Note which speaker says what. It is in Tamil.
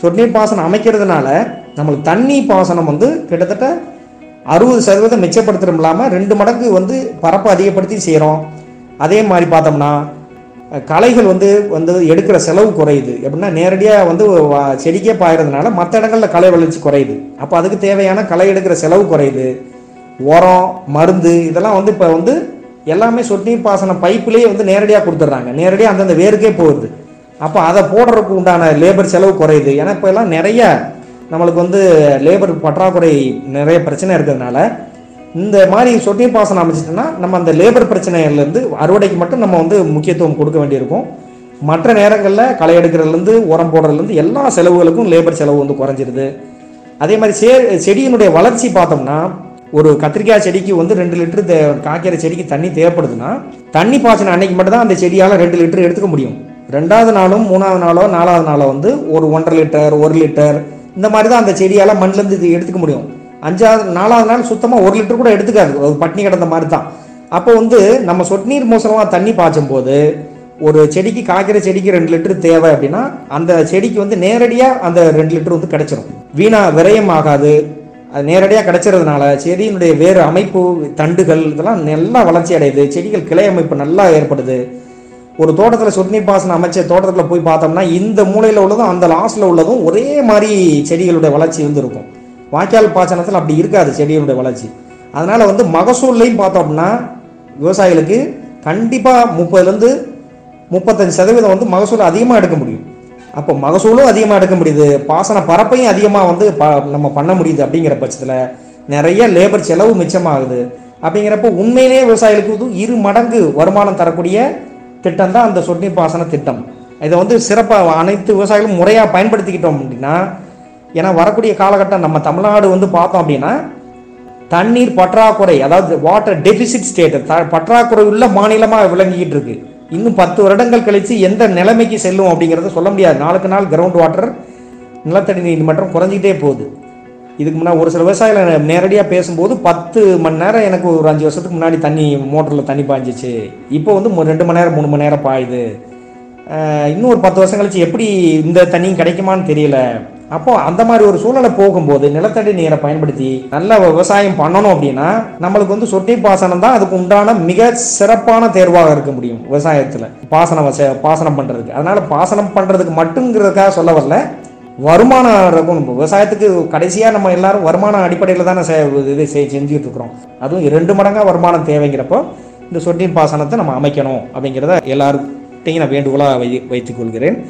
Speaker 1: சொட்டு நீர் பாசனம் அமைக்கிறதுனால நம்மளுக்கு தண்ணி பாசனம் வந்து கிட்டத்தட்ட அறுபது சதவீதம் மிச்சப்படுத்துறதும் இல்லாமல் ரெண்டு மடங்கு வந்து பரப்பை அதிகப்படுத்தி செய்கிறோம் அதே மாதிரி பார்த்தோம்னா அஹ், களைகள் வந்து வந்து எடுக்கிற செலவு குறையுது எப்படின்னா நேரடியாக வந்து வ- செடிக்கே பாயறதுனால மற்ற இடங்களில் களை வளர்ச்சி குறையுது அப்போ அதுக்கு தேவையான களை எடுக்கிற செலவு குறையுது உரம் மருந்து இதெல்லாம் வந்து இப்போ வந்து எல்லாமே சொட்டு நீர் பாசன பைப்புலேயே வந்து நேரடியாக கொடுத்துட்றாங்க நேரடியாக அந்தந்த வேருக்கே போகுது அப்போ அதை போடுறதுக்கு உண்டான லேபர் செலவு குறையுது ஏன்னா இப்போ எல்லாம் நிறைய நம்மளுக்கு வந்து லேபர் பற்றாக்குறை நிறைய பிரச்சனை இருக்கிறதுனால இந்த மாதிரி சொட்டு நீர் பாசனம் அமைச்சிட்டோம்னா நம்ம அந்த லேபர் பிரச்சனையிலேருந்து அறுவடைக்கு மட்டும் நம்ம வந்து முக்கியத்துவம் கொடுக்க வேண்டியிருக்கும் மற்ற நேரங்களில் களை எடுக்கிறதுலேருந்து உரம் போடுறதுலேருந்து எல்லா செலவுகளுக்கும் லேபர் செலவு வந்து குறைஞ்சிருது அதே மாதிரி சே செடியினுடைய வளர்ச்சி பார்த்தோம்னா ஒரு கத்திரிக்காய் செடிக்கு வந்து ரெண்டு லிட்டர் தே காய்க்கிற செடிக்கு தண்ணி தேவைப்படுதுன்னா தண்ணி பாய்ச்சின அன்னைக்கு மட்டும் தான் அந்த செடியால் ரெண்டு லிட்டர் எடுத்துக்க முடியும் ரெண்டாவது நாளும் மூணாவது நாளோ நாலாவது நாளோ வந்து ஒரு ஒன்றரை லிட்டர் ஒரு லிட்டர் இந்த மாதிரி தான் அந்த செடியால் மண்ணிலேருந்து இது எடுத்துக்க முடியும் அஞ்சாவது நாலாவது நாள் சுத்தமாக ஒரு லிட்டர் கூட எடுத்துக்காது ஒரு பட்னி கிடந்த மாதிரி தான் அப்போ வந்து நம்ம சொட்டு நீர் மூசலமாக தண்ணி பாய்ச்சும் போது ஒரு செடிக்கு காய்க்கிற செடிக்கு ரெண்டு லிட்டர் தேவை அப்படின்னா அந்த செடிக்கு வந்து நேரடியாக அந்த ரெண்டு லிட்டர் வந்து கிடைச்சிரும் வீணா விரயம் ஆகாது அது நேரடியாக கிடைச்சறதுனால செடியினுடைய வேறு அமைப்பு தண்டுகள் இதெல்லாம் நல்லா வளர்ச்சி அடையுது செடிகள் கிளை அமைப்பு நல்லா ஏற்படுது ஒரு தோட்டத்தில் சொட்டு நீர் பாசனம் அமைச்ச தோட்டத்தில் போய் பார்த்தோம்னா இந்த மூலையில் உள்ளதும் அந்த லாஸ்ட்டில் உள்ளதும் ஒரே மாதிரி செடிகளுடைய வளர்ச்சி வந்து இருக்கும் வாய்க்கால் பாசனத்தில் அப்படி இருக்காது செடிகளுடைய வளர்ச்சி அதனால் வந்து மகசூல்லையும் பார்த்தோம்னா விவசாயிகளுக்கு கண்டிப்பாக முப்பதுலேருந்து முப்பத்தஞ்சு சதவீதம் வந்து மகசூல் அதிகமாக எடுக்க முடியும் அப்போ மகசூலும் அதிகமாக எடுக்க முடியுது பாசன பரப்பையும் அதிகமாக வந்து ப நம்ம பண்ண முடியுது அப்படிங்கிற பட்சத்தில் நிறைய லேபர் செலவு மிச்சமாகுது அப்படிங்கிறப்போ உண்மையிலேயே விவசாயிகளுக்கு வந்து இரு மடங்கு வருமானம் தரக்கூடிய திட்டம் தான் அந்த சொட்டு நீர் பாசன திட்டம் இதை வந்து சிறப்பாக அனைத்து விவசாயிகளும் முறையாக பயன்படுத்திக்கிட்டோம் அப்படின்னா ஏன்னா வரக்கூடிய காலகட்டம் நம்ம தமிழ்நாடு வந்து பார்த்தோம் அப்படின்னா தண்ணீர் பற்றாக்குறை அதாவது வாட்டர் டெபிசிட் ஸ்டேட் பற்றாக்குறை உள்ள மாநிலமாக விளங்கிக்கிட்டு இருக்கு இன்னும் பத்து வருடங்கள் கழித்து எந்த நிலைமைக்கு செல்லும் அப்படிங்கிறத சொல்ல முடியாது நாளுக்கு நாள் கிரவுண்ட் வாட்டர் நிலத்தடி நீர் மட்டம் குறைஞ்சிக்கிட்டே போகுது இதுக்கு முன்னாடி ஒரு சில விவசாயிகள் நேரடியாக பேசும்போது பத்து மணி நேரம் எனக்கு ஒரு அஞ்சு வருஷத்துக்கு முன்னாடி தண்ணி மோட்டரில் தண்ணி பாய்ஞ்சிச்சு இப்போ வந்து மு- ரெண்டு மணி நேரம் மூணு மணி நேரம் பாயுது அஹ் இன்னும் ஒரு பத்து வருஷம் கழிச்சு எப்படி இந்த தண்ணியும் கிடைக்குமான்னு தெரியல அப்போ அந்த மாதிரி ஒரு சூழ்நிலை போகும்போது நிலத்தடி நீரை பயன்படுத்தி நல்ல விவசாயம் பண்ணணும் அப்படின்னா நம்மளுக்கு வந்து சொட்டு நீர் பாசனம் தான் அதுக்கு உண்டான மிக சிறப்பான தேர்வாக இருக்க முடியும் விவசாயத்தில் பாசனம் வச்ச பாசனம் பண்ணுறதுக்கு அதனால பாசனம் பண்ணுறதுக்கு மட்டுங்கிறதுக்காக சொல்ல வரல வருமானம் இருக்கும் இப்போ விவசாயத்துக்கு கடைசியாக நம்ம எல்லாரும் வருமான அடிப்படையில் தானே செ- இது செய் செஞ்சுட்டு இருக்கிறோம் அதுவும் இரண்டு மடங்காக வருமானம் தேவைங்கிறப்போ இந்த சொட்டு நீர் பாசனத்தை நம்ம அமைக்கணும் அப்படிங்கிறத எல்லார்கிட்டையும் நான் வேண்டுகோளாக வை வைத்துக் கொள்கிறேன்